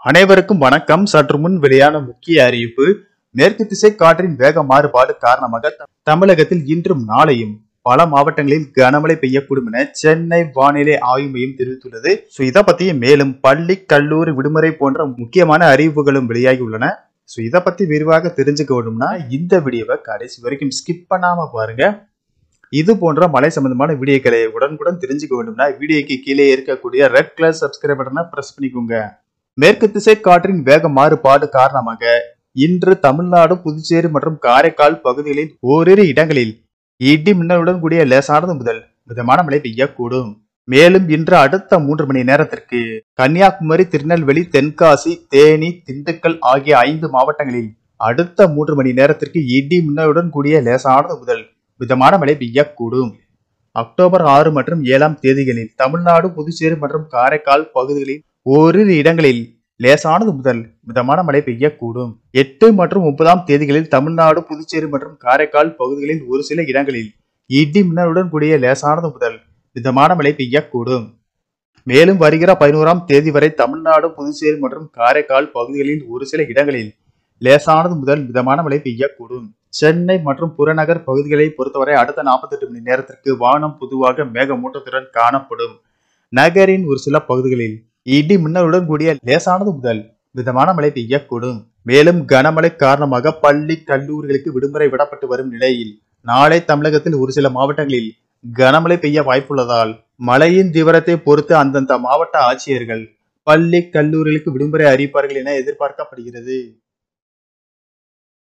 அனைவருக்கும் வணக்கம் சற்று முன் வெளியான முக்கிய அறிவிப்பு மேற்கு திசை காற்றின் வேக மாறுபாடு காரணமாக த- தமிழகத்தில் இன்றும் நாளையும் பல மாவட்டங்களில் கனமழை பெய்யக்கூடும் என சென்னை வானிலை ஆய்வு மையம் தெரிவித்துள்ளது ஸோ இதை பத்தி மேலும் பள்ளி கல்லூரி விடுமுறை போன்ற முக்கியமான அறிவிப்புகளும் வெளியாகி உள்ளன ஸோ இதை பத்தி விரிவாக தெரிஞ்சுக்க வேண்டும்னா இந்த வீடியோவை கடைசி வரைக்கும் ஸ்கிப் பண்ணாம பாருங்க இது போன்ற மலை சம்பந்தமான வீடியோக்களை உடனுக்குடன் தெரிஞ்சுக்க வேண்டும்னா வீடியோக்கு கீழே இருக்கக்கூடிய ரெட் கலர் சப்ஸ்கிரைப் பட்டனை பிரஸ் பண்ணிக்கோங்க மேற்கு திசை காற்றின் வேக மாறுபாடு காரணமாக இன்று தமிழ்நாடு புதுச்சேரி மற்றும் காரைக்கால் பகுதிகளில் ஓரிரு இடங்களில் இடி மின்னலுடன் கூடிய லேசானது முதல் மிதமான மழை பெய்யக்கூடும் மேலும் இன்று அடுத்த மூன்று மணி நேரத்திற்கு கன்னியாகுமரி திருநெல்வேலி தென்காசி தேனி திண்டுக்கல் ஆகிய ஐந்து மாவட்டங்களில் அடுத்த மூன்று மணி நேரத்திற்கு இடி மின்னலுடன் கூடிய லேசானது முதல் மிதமான மழை பெய்யக்கூடும் அக்டோபர் ஆறு மற்றும் ஏழாம் தேதிகளில் தமிழ்நாடு புதுச்சேரி மற்றும் காரைக்கால் பகுதிகளில் ஓரிரு இடங்களில் லேசானது முதல் மிதமான மழை பெய்யக்கூடும் எட்டு மற்றும் முப்பதாம் தேதிகளில் தமிழ்நாடு புதுச்சேரி மற்றும் காரைக்கால் பகுதிகளில் ஒரு சில இடங்களில் இடி மின்னலுடன் கூடிய லேசானது முதல் மிதமான மழை பெய்யக்கூடும் மேலும் வருகிற பதினோராம் தேதி வரை தமிழ்நாடு புதுச்சேரி மற்றும் காரைக்கால் பகுதிகளில் ஒரு சில இடங்களில் லேசானது முதல் மிதமான மழை பெய்யக்கூடும் சென்னை மற்றும் புறநகர் பகுதிகளை பொறுத்தவரை அடுத்த 48 மணி நேரத்திற்கு வானம் பொதுவாக மேகமூட்டத்துடன் காணப்படும் நகரின் ஒரு சில பகுதிகளில் இடி மின்னலுடன் கூடிய லேசானது முதல் மிதமான மழை பெய்யக்கூடும் மேலும் கனமழை காரணமாக பள்ளி கல்லூரிகளுக்கு விடுமுறை விடப்பட்டு வரும் நிலையில் நாளை தமிழகத்தில் ஒரு சில மாவட்டங்களில் கனமழை பெய்ய வாய்ப்புள்ளதால் மழையின் தீவிரத்தை பொறுத்து அந்தந்த மாவட்ட ஆட்சியர்கள் பள்ளி கல்லூரிகளுக்கு விடுமுறை அறிவிப்பார்கள் என எதிர்பார்க்கப்படுகிறது